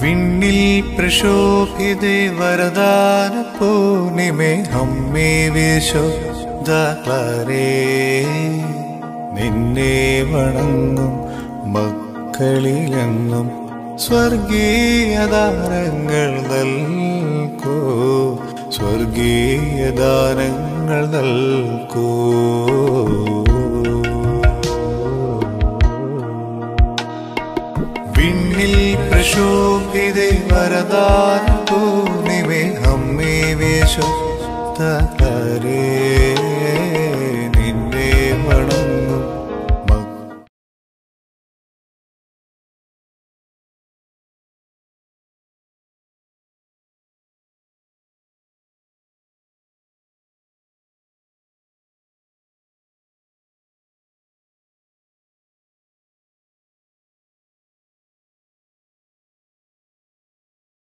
വിണ്ണിൽ പ്രശോഭിതേ വരദാന പൂർണിമേ അമ്മേ വിശുദ്ധേ നിന്നെ വണങ്ങും മക്കളിലെങ്ങും സ്വർഗീയദാനങ്ങൾ നൽകൂ സ്വർഗീയദാനങ്ങൾ നൽകൂ വിണ്ണിൽ പ്രശോഭിതേ വരദാന പൂർണിമേ അമ്മേ വിശുദ്ധേ